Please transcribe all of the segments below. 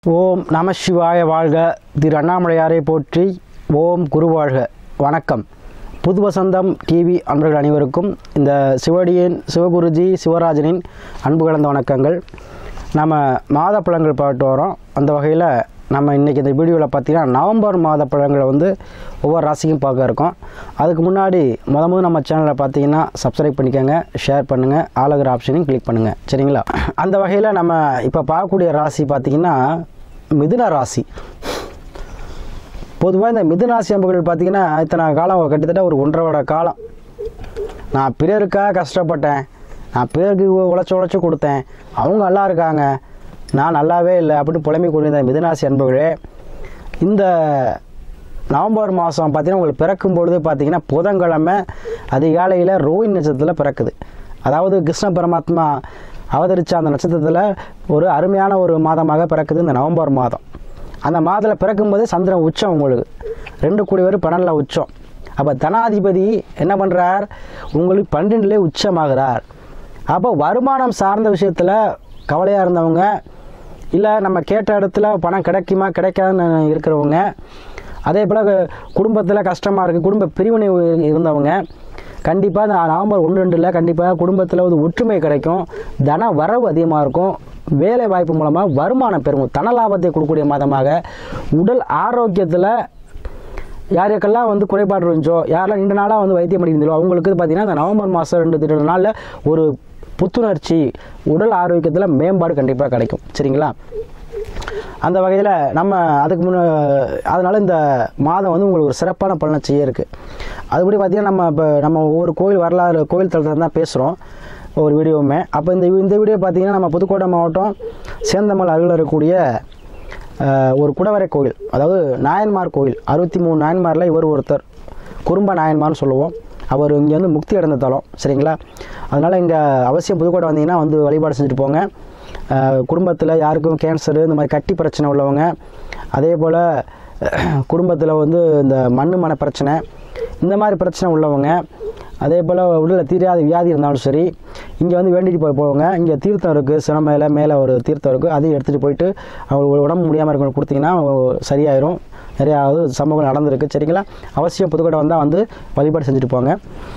ஓம் நம சிவாய வாழ்க திரு அண்ணாமலையாரை போற்றி ஓம் குரு வாழ்க வணக்கம் புது வசந்தம் டிவி அன்பர்கள் அனைவருக்கும் இந்த சிவடியின் சிவகுருஜி சிவராஜனின் அன்பு கலந்த வணக்கங்கள் நம்ம மாத பழங்கள் பாட்டு வரோம் அந்த வகையில் நம்ம இன்றைக்கி இந்த வீடியோவில் பார்த்தீங்கன்னா நவம்பர் மாத பழங்களை வந்து ஒவ்வொரு ராசிக்கும் பார்க்க இருக்கோம் அதுக்கு முன்னாடி முத முத நம்ம சேனலில் பார்த்தீங்கன்னா சப்ஸ்கிரைப் பண்ணிக்கோங்க ஷேர் பண்ணுங்கள் ஆளுகிற ஆப்ஷனையும் கிளிக் பண்ணுங்கள் சரிங்களா அந்த வகையில் நம்ம இப்போ பார்க்கக்கூடிய ராசி பார்த்தீங்கன்னா மிதுன ராசி பொதுவாக இந்த மிதுன ராசி அம்புகள் பார்த்தீங்கன்னா இத்தனை காலம் கிட்டத்தட்ட ஒரு ஒன்றரை வருட காலம் நான் பிறருக்காக கஷ்டப்பட்டேன் நான் பிறருக்கு உழைச்சி உழைச்சி கொடுத்தேன் அவங்க நல்லா இருக்காங்க நான் நல்லாவே இல்லை அப்படின்னு புலம்பி கொண்டிருந்த மிதுனாசி அன்பர்களே இந்த நவம்பர் மாதம் பார்த்தீங்கன்னா உங்களுக்கு பிறக்கும் பொழுது பார்த்தீங்கன்னா புதன்கிழமை அதிகாலையில் ரோஹிணி நட்சத்திரத்தில் பிறக்குது அதாவது கிருஷ்ண பரமாத்மா அவதரித்த அந்த நட்சத்திரத்தில் ஒரு அருமையான ஒரு மாதமாக பிறக்குது இந்த நவம்பர் மாதம் அந்த மாதத்தில் பிறக்கும்போது சந்திரன் உச்சம் உங்களுக்கு ரெண்டு கூடி பேர் பன்னெண்டில் உச்சம் அப்போ தனாதிபதி என்ன பண்ணுறார் உங்களுக்கு பன்னெண்டுலேயே உச்சமாகிறார் அப்போ வருமானம் சார்ந்த விஷயத்தில் கவலையாக இருந்தவங்க இல்லை நம்ம கேட்ட இடத்துல பணம் கிடைக்குமா கிடைக்காதுன்னு இருக்கிறவங்க அதே போல் குடும்பத்தில் கஷ்டமாக இருக்குது குடும்ப பிரிவினை இருந்தவங்க கண்டிப்பாக இந்த நவம்பர் ஒன்று ரெண்டில் கண்டிப்பாக குடும்பத்தில் ஒரு ஒற்றுமை கிடைக்கும் தன வரவு அதிகமாக இருக்கும் வேலை வாய்ப்பு மூலமாக வருமானம் பெருகும் தன லாபத்தை கொடுக்கக்கூடிய மாதமாக உடல் ஆரோக்கியத்தில் யாருக்கெல்லாம் வந்து குறைபாடு இருந்துச்சோ யாரெல்லாம் நீண்ட நாளாக வந்து வைத்தியம் பண்ணியிருந்தோ அவங்களுக்கு பார்த்தீங்கன்னா இந்த நவம்பர் மாதம் ரெண்டு ரெண்டு நாளில் ஒரு புத்துணர்ச்சி உடல் ஆரோக்கியத்தில் மேம்பாடு கண்டிப்பாக கிடைக்கும் சரிங்களா அந்த வகையில் நம்ம அதுக்கு முன்ன அதனால் இந்த மாதம் வந்து உங்களுக்கு ஒரு சிறப்பான பலனை செய்ய இருக்குது அதுபடி பார்த்திங்கன்னா நம்ம இப்போ நம்ம ஒவ்வொரு கோயில் வரலாறு கோயில் தளத்தில் தான் பேசுகிறோம் ஒரு வீடியோவுமே அப்போ இந்த இந்த வீடியோ பார்த்திங்கன்னா நம்ம புதுக்கோட்டை மாவட்டம் சேந்தமல் அருகில் இருக்கக்கூடிய அஹ், ஒரு குடவரை கோயில் அதாவது நாயன்மார் கோயில் அறுபத்தி மூணு நாயன்மாரில் இவர் ஒருத்தர் குறும்ப நாயன்மார்னு சொல்லுவோம் அவர் இங்கே வந்து முக்தி அடைந்த தலம் சரிங்களா அதனால் இங்கே அவசியம் புதுக்கோட்டை வந்தீங்கன்னா வந்து வழிபாடு செஞ்சுட்டு போங்க குடும்பத்தில் யாருக்கும் கேன்சரு இந்த மாதிரி கட்டி பிரச்சனை உள்ளவங்க அதே போல் குடும்பத்தில் வந்து இந்த மண்ணு மன பிரச்சனை இந்த மாதிரி பிரச்சனை உள்ளவங்க அதே போல் உடலில் தீராத வியாதி இருந்தாலும் சரி இங்கே வந்து வேண்டிட்டு போய் போவாங்க இங்கே தீர்த்தம் இருக்குது சிரமையில் மேலே ஒரு தீர்த்தம் இருக்குது அதையும் எடுத்துகிட்டு போயிட்டு அவங்களுக்கு உடம்பு முடியாமல் இருக்கவங்க கொடுத்தீங்கன்னா சரியாயிரும் நிறையா அது சம்பவங்கள் நடந்திருக்கு சரிங்களா அவசியம் புதுக்கோட்டை வந்தால் வந்து வழிபாடு செஞ்சுட்டு போங்க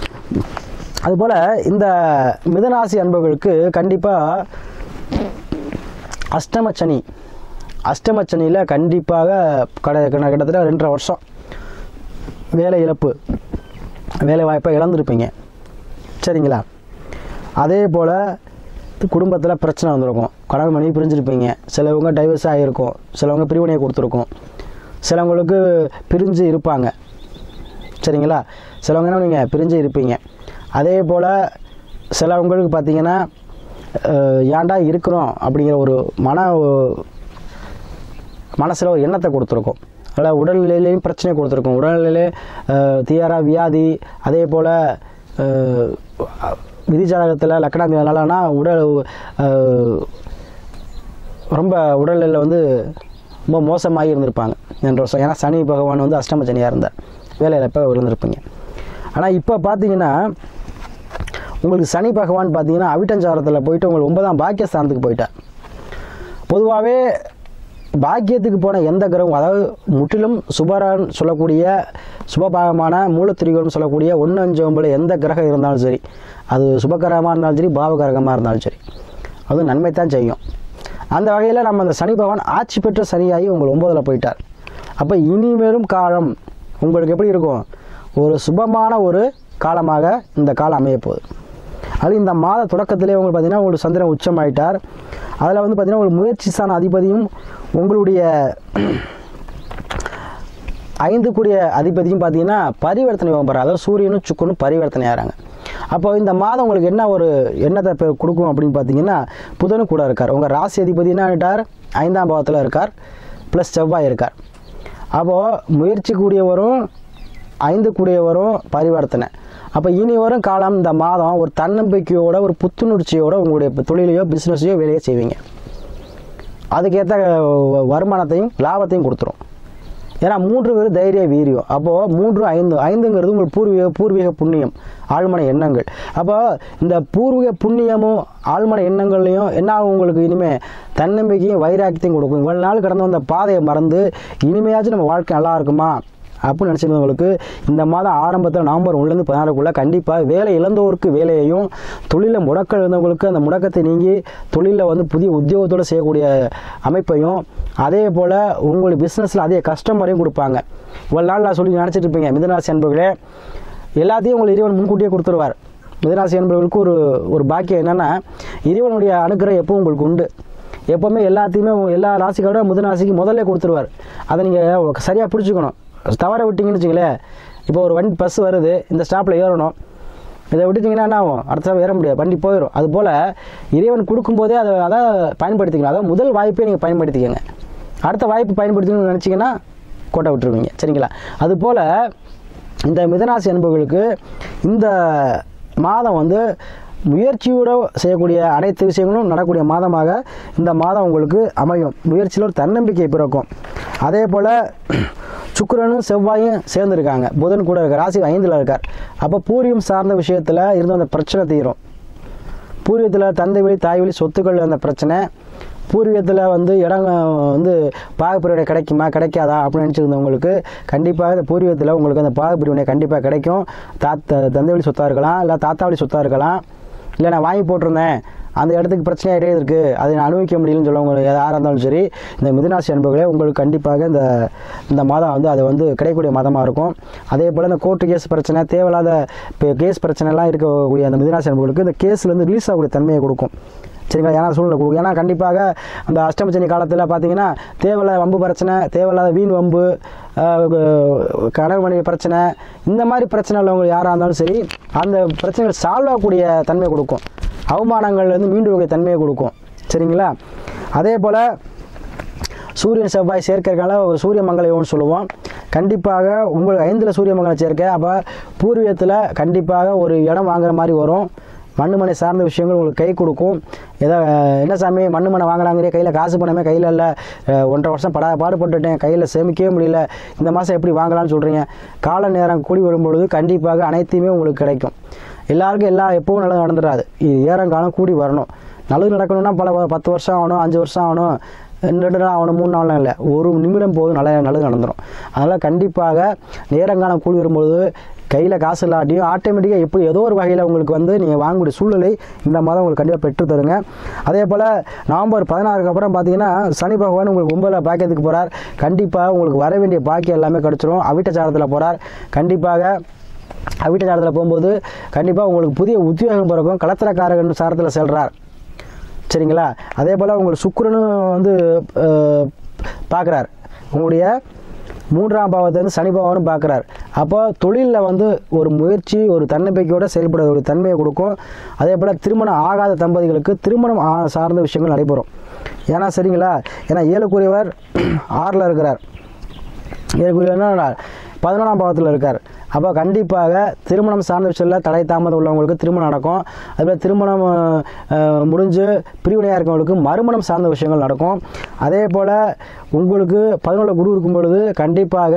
அதுபோல் இந்த மிதராசி அன்பர்களுக்கு கண்டிப்பாக அஷ்டமச்சனி அஷ்டமச்சனியில் கண்டிப்பாக கட கிட்ட- கிட்டத்தட்ட ரெண்டரை வருஷம் வேலை இழப்பு வேலை வாய்ப்பை இழந்திருப்பீங்க சரிங்களா அதே போல் குடும்பத்தில் பிரச்சனை வந்திருக்கும் கணவன் மனைவி பிரிஞ்சிருப்பீங்க சிலவங்க டைவர்ஸ் ஆகியிருக்கும் சிலவங்க பிரிவினையை கொடுத்துருக்கும் சிலவங்களுக்கு பிரிஞ்சு இருப்பாங்க சரிங்களா சிலவங்க என்ன நீங்கள் பிரிஞ்சு இருப்பீங்க அதே போல் சிலவங்களுக்கு பார்த்தீங்கன்னா அஹ், ஏன்டா இருக்கிறோம் அப்படிங்கிற ஒரு மன மனசில் ஒரு எண்ணத்தை கொடுத்துருக்கும் அதில் உடல்நிலையிலையும் பிரச்சனை கொடுத்துருக்கும் உடல்நிலையிலே அஹ், தீயாரா வியாதி அதே போல் விதி ஜாதகத்தில் லக்கணம் நல்லானா உடல் அஹ், ரொம்ப உடல்நிலையில் வந்து ரொம்ப மோசமாகி இருந்திருப்பாங்க ரெண்டு வருஷம் ஏன்னா சனி பகவான் வந்து அஷ்டம சனியாக இருந்தார் வேலையில் இப்போ இருந்திருப்பீங்க ஆனால் இப்போ பார்த்தீங்கன்னா உங்களுக்கு சனி பகவான் பார்த்தீங்கன்னா அவிட்டஞ்சாரத்தில் போயிட்டு உங்களுக்கு ஒன்பதாம் பாக்கியஸ்தானத்துக்கு போயிட்டார் பொதுவாகவே பாக்கியத்துக்கு போன எந்த கிரகம் அதாவது முற்றிலும் சுபரான் சொல்லக்கூடிய சுபபாகமான மூலத்திரிகோன்னு சொல்லக்கூடிய ஒன்று அஞ்சு ஒன்பது எந்த கிரகம் இருந்தாலும் சரி அது சுபகிரகமாக இருந்தாலும் சரி பாவகிரகமாக இருந்தாலும் சரி அது நன்மை தான் செய்யும் அந்த வகையில் நம்ம அந்த சனி பகவான் ஆட்சி பெற்ற சனியாகி உங்கள் ஒன்பதில் போயிட்டார் அப்போ இனிமேலும் காலம் உங்களுக்கு எப்படி இருக்கும் ஒரு சுபமான ஒரு காலமாக இந்த காலம் அமைய போகுது அது இந்த மாத தொடக்கத்திலே உங்களுக்கு பார்த்தீங்கன்னா உங்களுக்கு சந்திரன் உச்சமாயிட்டார் அதில் வந்து பார்த்தீங்கன்னா ஒரு முயற்சி ஸ்தான அதிபதியும் உங்களுடைய ஐந்து கூடிய அதிபதியும் பார்த்தீங்கன்னா பரிவர்த்தனை யோகம் பெறார் அதாவது சூரியனும் சுக்கனும் பரிவர்த்தனை ஆகிறாங்க அப்போ இந்த மாதம் உங்களுக்கு என்ன ஒரு எண்ணத்தை பெ- கொடுக்கும் அப்படின்னு பார்த்தீங்கன்னா புதனும் கூட இருக்கார் உங்கள் ராசி அதிபதி என்ன ஆகிட்டார் ஐந்தாம் பாவத்தில் இருக்கார் ப்ளஸ் செவ்வாய் இருக்கார் அப்போது முயற்சி கூடியவரும் ஐந்து கூடியவரும் பரிவர்த்தனை அப்போ இனி வரும் காலம் இந்த மாதம் ஒரு தன்னம்பிக்கையோட ஒரு புத்துணர்ச்சியோட உங்களுடைய தொழிலையோ பிஸ்னஸையோ வேலையோ செய்வீங்க அதுக்கேற்ற வருமானத்தையும் லாபத்தையும் கொடுத்துரும் ஏன்னா மூன்றுங்கிறது தைரிய வீரியம் அப்போது மூன்று ஐந்து ஐந்துங்கிறது உங்களுக்கு பூர்வீக பூர்வீக புண்ணியம் ஆழ்மன எண்ணங்கள் அப்போ இந்த பூர்வீக புண்ணியமும் ஆழ்மன எண்ணங்கள்லையும் என்ன ஆகும் உங்களுக்கு இனிமேல் தன்னம்பிக்கையும் வைராக்கியத்தையும் கொடுக்கும் இவ்வளவு நாள் கடந்து வந்த பாதையை மறந்து இனிமையாச்சும் நம்ம வாழ்க்கை நல்லா இருக்குமா அப்படின்னு நினச்சிருந்தவங்களுக்கு இந்த மாதம் ஆரம்பத்தில் நவம்பர் ஒன்றுலேருந்து பதினாறுக்குள்ளே கண்டிப்பாக வேலை இழந்தோருக்கு வேலையையும் தொழிலில் முடக்கம் இருந்தவங்களுக்கு அந்த முடக்கத்தை நீங்கி தொழிலில் வந்து புதிய உத்தியோகத்தோடு செய்யக்கூடிய அமைப்பையும் அதே போல் உங்களுக்கு பிஸ்னஸில் அதே கஸ்டமரையும் கொடுப்பாங்க இவ்வளோ நாள் நான் சொல்லி நினச்சிட்டு இருப்பீங்க மிதராசி அன்பர்களே எல்லாத்தையும் உங்களுக்கு இறைவன் முன்கூட்டியே கொடுத்துருவார் மிதராசி அன்பர்களுக்கு ஒரு ஒரு பாக்கியம் என்னென்னா இறைவனுடைய அனுக்கிரகம் எப்பவும் உங்களுக்கு உண்டு எப்போவுமே எல்லாத்தையுமே எல்லா ராசிக்காரோட முதல் முதல்ல கொடுத்துருவார் அதை நீங்கள் சரியாக பிடிச்சிக்கணும் தவற விட்டீங்கன்னு வச்சுங்களேன் இப்போ ஒரு வண்டி பஸ் வருது இந்த ஸ்டாப்பில் ஏறணும் இதை விட்டுட்டிங்கன்னா என்ன ஆகும் அடுத்த ஸ்டாப் ஏற முடியாது வண்டி போயிடும் அதுபோல் இறைவன் கொடுக்கும்போதே அதை அதை பயன்படுத்திக்கணும் அதாவது முதல் வாய்ப்பை நீங்கள் பயன்படுத்திக்கங்க அடுத்த வாய்ப்பு பயன்படுத்தணும்னு நினச்சிங்கன்னா கோட்டை விட்டுருவீங்க சரிங்களா அதுபோல் இந்த மிதனாசி அன்பர்களுக்கு இந்த மாதம் வந்து முயற்சியோடு செய்யக்கூடிய அனைத்து விஷயங்களும் நடக்கக்கூடிய மாதமாக இந்த மாதம் உங்களுக்கு அமையும் முயற்சியில் ஒரு தன்னம்பிக்கை பிறக்கும் அதே போல் சுக்கிரனும் செவ்வாயும் சேர்ந்துருக்காங்க புதன் கூட இருக்கார் ராசி ஐந்தில் இருக்கார் அப்போ பூரியம் சார்ந்த விஷயத்தில் இருந்த அந்த பிரச்சனை தீரும் பூர்வீகத்தில் தந்தை வழி தாய் வழி சொத்துக்கள் அந்த பிரச்சனை பூர்வீகத்தில் வந்து இடம் வந்து பாகப்பிரிவினை கிடைக்குமா கிடைக்காதா அப்படின்னு நினச்சிருந்தவங்களுக்கு கண்டிப்பாக இந்த பூர்வீகத்தில் உங்களுக்கு அந்த பாகப்பிரிவினை கண்டிப்பாக கிடைக்கும் தாத்தா தந்தை வழி சொத்தாக இருக்கலாம் இல்லை தாத்தா வழி சொத்தாக இருக்கலாம் இல்லை நான் வாங்கி போட்டிருந்தேன் அந்த இடத்துக்கு பிரச்சனையாகிட்டே இருக்குது அதை நான் அனுபவிக்க முடியலன்னு சொல்லவங்க யாராக இருந்தாலும் சரி இந்த மிதுனாசி அன்பர்களே உங்களுக்கு கண்டிப்பாக இந்த இந்த மாதம் வந்து அது வந்து கிடைக்கக்கூடிய மாதமாக இருக்கும் அதே போல் இந்த கோர்ட்டு கேஸ் பிரச்சனை தேவையில்லாத இப்போ கேஸ் பிரச்சனைலாம் இருக்கக்கூடிய அந்த மிதுனாசி அன்பர்களுக்கு இந்த கேஸ்லேருந்து ரிலீஸ் ஆகக்கூடிய தன்மையை கொடுக்கும் சரிங்களா ஏன்னா சூழ்நிலை கொடுக்கும் ஏன்னா கண்டிப்பாக அந்த அஷ்டமச்சனி காலத்தில் பார்த்தீங்கன்னா தேவையில்லாத வம்பு பிரச்சனை தேவையில்லாத வீண் வம்பு கணவன் மனைவி பிரச்சனை இந்த மாதிரி பிரச்சனை உள்ளவங்க யாராக இருந்தாலும் சரி அந்த பிரச்சனைகள் சால்வ் ஆகக்கூடிய தன்மை கொடுக்கும் அவமானங்கள்லேருந்து மீண்டு வகை தன்மையை கொடுக்கும் சரிங்களா அதே போல் சூரியன் செவ்வாய் சேர்க்கைக்கான ஒரு சூரிய மங்கள யோகம்னு சொல்லுவோம் கண்டிப்பாக உங்களுக்கு ஐந்தில் சூரிய மங்கள சேர்க்கை அப்போ பூர்வீகத்தில் கண்டிப்பாக ஒரு இடம் வாங்குற மாதிரி வரும் மண்ணு மனை சார்ந்த விஷயங்கள் உங்களுக்கு கை கொடுக்கும் ஏதோ அஹ், என்ன சாமி மண்ணு மனை வாங்கினாங்கிறே கையில் காசு பணமே கையில் இல்லை அஹ், ஒன்றரை வருஷம் படா பாடுபட்டுட்டேன் கையில் சேமிக்கவே முடியல இந்த மாதம் எப்படி வாங்கலாம்னு சொல்கிறீங்க கால நேரம் கூடி வரும்பொழுது கண்டிப்பாக அனைத்தையுமே உங்களுக்கு கிடைக்கும் எல்லாருக்கும் எல்லா எப்பவும் நல்லது நடந்துடாது இது ஏறங்காலம் கூடி வரணும் நல்லது நடக்கணும்னா பல பத்து வருஷம் ஆகணும் அஞ்சு வருஷம் ஆகணும் ரெண்டு நாள் ஆகணும் மூணு நாள்லாம் இல்லை ஒரு நிமிடம் போதும் நல்ல நல்லது நடந்துடும் அதனால் கண்டிப்பாக நேரங்காலம் கூடி வரும்போது கையில் காசு இல்லாட்டியும் ஆட்டோமேட்டிக்காக எப்படி ஏதோ ஒரு வகையில் உங்களுக்கு வந்து நீங்கள் வாங்கக்கூடிய சூழ்நிலை இந்த மாதம் உங்களுக்கு கண்டிப்பாக பெற்று தருங்க அதே போல் நவம்பர் பதினாறுக்கு அப்புறம் பார்த்தீங்கன்னா சனி பகவான் உங்களுக்கு ஒன்பதில் பாக்கியத்துக்கு போகிறார் கண்டிப்பாக உங்களுக்கு வர வேண்டிய பாக்கியம் எல்லாமே கிடச்சிரும் அவிட்ட சாரத்தில் போகிறார் கண்டிப்பாக அவிட்ட சாரத்தில் போகும்போது கண்டிப்பாக உங்களுக்கு புதிய உத்தியோகம் பிறக்கும் கலத்திரக்காரகன் சாரத்தில் செல்றார் சரிங்களா அதே போல் உங்களுக்கு சுக்கிரனும் வந்து பார்க்குறார் உங்களுடைய மூன்றாம் பாவத்தை வந்து சனி பகவானும் பார்க்குறார் அப்போ தொழிலில் வந்து ஒரு முயற்சி ஒரு தன்னம்பிக்கையோடு செயல்பட ஒரு தன்மையை கொடுக்கும் அதே போல் திருமணம் ஆகாத தம்பதிகளுக்கு திருமணம் ஆ- சார்ந்த விஷயங்கள் நடைபெறும் ஏன்னா சரிங்களா ஏன்னா ஏழுக்குரியவர் ஆறில் இருக்கிறார் ஏழுக்குரியவர்னா பதினொன்றாம் பாவத்தில் இருக்கார் அப்போ கண்டிப்பாக திருமணம் சார்ந்த விஷயத்தில் தடை தாமதம் உள்ளவங்களுக்கு திருமணம் நடக்கும் அதுபோல் திருமணம் அஹ், முடிஞ்சு பிரிவினையாக இருக்கவங்களுக்கு மறுமணம் சார்ந்த விஷயங்கள் நடக்கும் அதே போல் உங்களுக்கு பதினொன்று குரு இருக்கும் பொழுது கண்டிப்பாக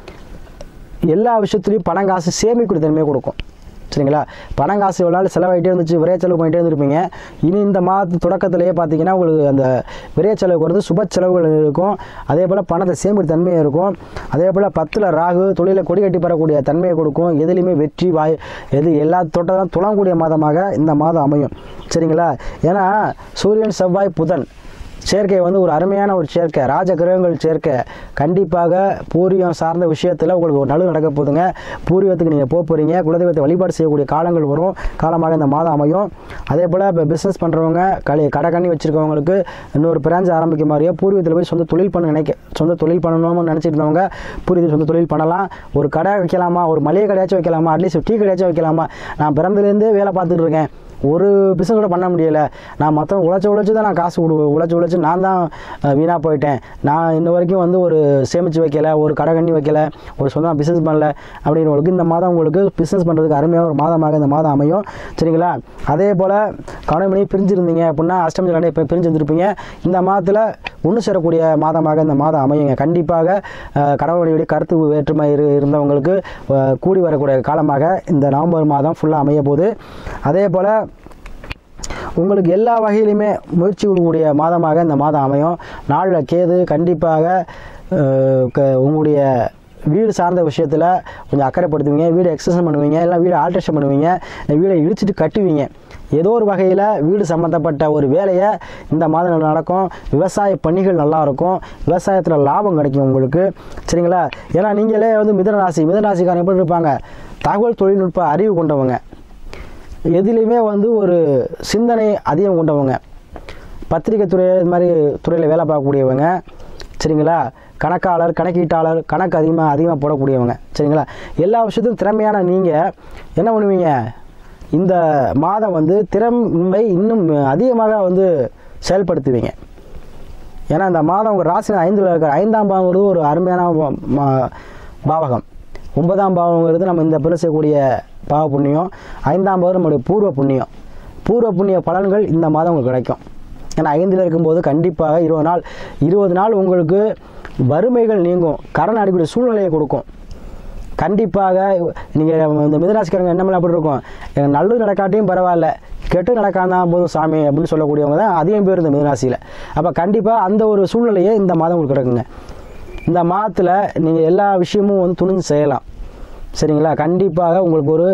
எல்லா விஷயத்துலையும் பணம் காசு சேமிக்கூடிய தன்மையை கொடுக்கும் சரிங்களா பணம் காசு எவ்வளோ நாள் செலவாகிட்டே இருந்துச்சு விரைய செலவு பண்ணிட்டே இருந்திருப்பீங்க இனி இந்த மாதத்து தொடக்கத்திலேயே பார்த்தீங்கன்னா உங்களுக்கு அந்த விரைய செலவு குறைந்து சுப செலவுகள் இருக்கும் அதே போல் பணத்தை சேமிக்கிற தன்மையாக இருக்கும் அதே போல் பத்தில் ராகு தொழிலில் கொடி கட்டி பெறக்கூடிய தன்மையை கொடுக்கும் எதுலேயுமே வெற்றி வாய் எது எல்லா தொட்டதும் துளங்கக்கூடிய மாதமாக இந்த மாதம் அமையும் சரிங்களா ஏன்னா சூரியன் செவ்வாய் புதன் சேர்க்கை வந்து ஒரு அருமையான ஒரு சேர்க்கை ராஜ கிரகங்கள் சேர்க்கை கண்டிப்பாக பூர்வீகம் சார்ந்த விஷயத்தில் உங்களுக்கு ஒரு நல்லது நடக்க போகுதுங்க பூர்வீகத்துக்கு நீங்கள் போக போகிறீங்க குலதெய்வத்தை வழிபாடு செய்யக்கூடிய காலங்கள் வரும் காலமாக இந்த மாதம் அமையும் அதே போல் இப்போ பிஸ்னஸ் பண்ணுறவங்க களி கடை கண்ணி வச்சுருக்கவங்களுக்கு இன்னொரு பிரான்ச் ஆரம்பிக்க மாதிரியோ பூர்வீகத்தில் போய் சொந்த தொழில் பண்ண நினைக்க சொந்த தொழில் பண்ணணும்னு நினச்சிட்டு இருந்தவங்க பூர்வீகத்தில் சொந்த தொழில் பண்ணலாம் ஒரு கடை வைக்கலாமா ஒரு மளிகை கடையாச்சும் வைக்கலாமா அட்லீஸ்ட் டீ கடையாச்சும் வைக்கலாமா நான் பிறந்ததுலேருந்தே வேலை பார்த்துட்டு இருக்கேன் ஒரு பிஸ்னஸ் கூட பண்ண முடியலை நான் மொத்தம் உழைச்சி உழைச்சி தான் நான் காசு கொடு உழைச்சி உழைச்சி நான் தான் வீணாக போயிட்டேன் நான் இன்ன வரைக்கும் வந்து ஒரு சேமித்து வைக்கல ஒரு கடை கண்ணி வைக்கல ஒரு சொந்தமாக பிஸ்னஸ் பண்ணல அப்படிங்கிறவங்களுக்கு இந்த மாதம் உங்களுக்கு பிஸ்னஸ் பண்ணுறதுக்கு அருமையான ஒரு மாதமாக இந்த மாதம் அமையும் சரிங்களா அதே போல் கணவன் மணி பிரிஞ்சிருந்தீங்க அப்படின்னா அஷ்டமி கடை இப்போ பிரிஞ்சு இருந்திருப்பீங்க இந்த மாதத்தில் ஒன்று சேரக்கூடிய மாதமாக இந்த மாதம் அமையுங்க கண்டிப்பாக அஹ், கணவன் மனைவியுடைய கருத்து வேற்றுமை இரு இருந்தவங்களுக்கு அஹ், கூடி வரக்கூடிய காலமாக இந்த நவம்பர் மாதம் ஃபுல்லாக அமைய போகுது அதே போல் உங்களுக்கு எல்லா வகையிலுமே முயற்சி கொடுக்கக்கூடிய மாதமாக இந்த மாதம் அமையும் நாளில் கேது கண்டிப்பாக அஹ், க- உங்களுடைய வீடு சார்ந்த விஷயத்தில் கொஞ்சம் அக்கறைப்படுத்துவீங்க வீடு எக்ஸசைஸ் பண்ணுவீங்க இல்லை வீடு ஆல்ட்ரேஷன் பண்ணுவீங்க இல்லை வீடை இடிச்சிட்டு கட்டுவீங்க ஏதோ ஒரு வகையில் வீடு சம்மந்தப்பட்ட ஒரு வேலையை இந்த மாதம் நடக்கும் விவசாய பணிகள் நல்லா இருக்கும் விவசாயத்தில் லாபம் கிடைக்கும் உங்களுக்கு சரிங்களா ஏன்னா நீங்களே வந்து மிதன ராசி மிதன ராசிக்காரங்க எப்படி இருப்பாங்க தகவல் தொழில்நுட்ப அறிவு கொண்டவங்க எதுலேயுமே வந்து ஒரு சிந்தனை அதிகம் கொண்டவங்க பத்திரிக்கை துறை இது மாதிரி துறையில் வேலை பார்க்கக்கூடியவங்க சரிங்களா கணக்காளர் கணக்கீட்டாளர் கணக்கு அதிகமாக அதிகமாக போடக்கூடியவங்க சரிங்களா எல்லா விஷயத்தையும் திறமையான நீங்கள் என்ன பண்ணுவீங்க இந்த மாதம் வந்து திறமை இன்னும் அதிகமாக வந்து செயல்படுத்துவீங்க ஏன்னா இந்த மாதம் உங்கள் ராசி ஐந்தில் இருக்கிற ஐந்தாம் பாவங்கிறது ஒரு அருமையான பா- மா- பாவகம் ஒன்பதாம் பாவங்கிறது நம்ம இந்த பிள்ளை செய்யக்கூடிய பாவ புண்ணியம் ஐந்தாம் பாவம் நம்மளுடைய பூர்வ புண்ணியம் பூர்வ புண்ணிய பலன்கள் இந்த மாதம் உங்களுக்கு கிடைக்கும் ஏன்னா ஐந்தில் இருக்கும்போது கண்டிப்பாக இருபது நாள் இருபது நாள் உங்களுக்கு வறுமைகள் நீங்கும் கடன் அடிக்கக்கூடிய சூழ்நிலையை கொடுக்கும் கண்டிப்பாக நீங்கள் இந்த மிதராசிக்காரங்க என்ன அப்படி இருக்கும் எனக்கு நல்லது நடக்காட்டியும் பரவாயில்ல கெட்டு நடக்காம போதும் சாமி அப்படின்னு சொல்லக்கூடியவங்க தான் அதிகம் பேர் இந்த மிதராசியில் அப்போ கண்டிப்பாக அந்த ஒரு சூழ்நிலையே இந்த மாதம் உங்களுக்கு கிடைக்குங்க இந்த மாதத்தில் நீங்கள் எல்லா விஷயமும் வந்து துணிஞ்சு செய்யலாம் சரிங்களா கண்டிப்பாக உங்களுக்கு ஒரு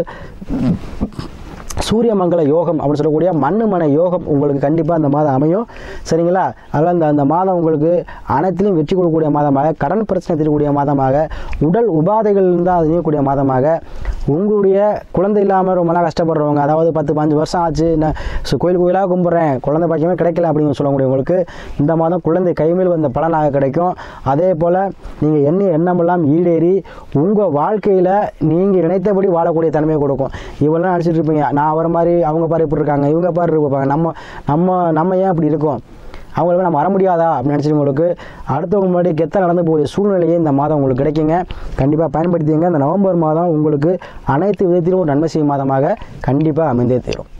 சூரியமங்கல யோகம் அப்படின்னு சொல்லக்கூடிய மண்ணு மனை யோகம் உங்களுக்கு கண்டிப்பாக அந்த மாதம் அமையும் சரிங்களா அதனால் அந்த அந்த மாதம் உங்களுக்கு அனைத்திலையும் வெற்றி கொடுக்கக்கூடிய மாதமாக கடன் பிரச்சனை தீர்க்கக்கூடிய மாதமாக உடல் உபாதைகள் இருந்தால் அது நீக்கக்கூடிய மாதமாக உங்களுடைய குழந்தை இல்லாமல் ரொம்ப நாள் கஷ்டப்படுறவங்க அதாவது பத்து பதினஞ்சு வருஷம் ஆச்சு நான் சு- கோயில் கோயிலாக கும்பிட்றேன் குழந்தை பாக்கியமே கிடைக்கல அப்படின்னு சொல்லக்கூடியவங்களுக்கு இந்த மாதம் குழந்தை கைமேல் வந்த பலனாக கிடைக்கும் அதே போல் நீங்கள் எண்ணெய் எண்ணமெல்லாம் ஈடேறி உங்கள் வாழ்க்கையில் நீங்கள் நினைத்தபடி வாழக்கூடிய தன்மையை கொடுக்கும் இவெல்லாம் நினச்சிட்டு இருப்பீங்க நான் அவரை மாதிரி அவங்க பாரு இப்படி இருக்காங்க இவங்க பாரு இருப்பாங்க நம்ம நம்ம நம்ம ஏன் இப்படி இருக்கோம் அவங்களுக்கு நம்ம வர முடியாதா அப்படின்னு நினச்சிட்டு உங்களுக்கு அடுத்தவங்க முன்னாடி கெத்த நடந்து போகிற சூழ்நிலையே இந்த மாதம் உங்களுக்கு கிடைக்குங்க கண்டிப்பாக பயன்படுத்திங்க இந்த நவம்பர் மாதம் உங்களுக்கு அனைத்து விதத்திலும் ஒரு நன்மை செய்யும் மாதமாக கண்டிப்பாக அமைந்தே தீரும்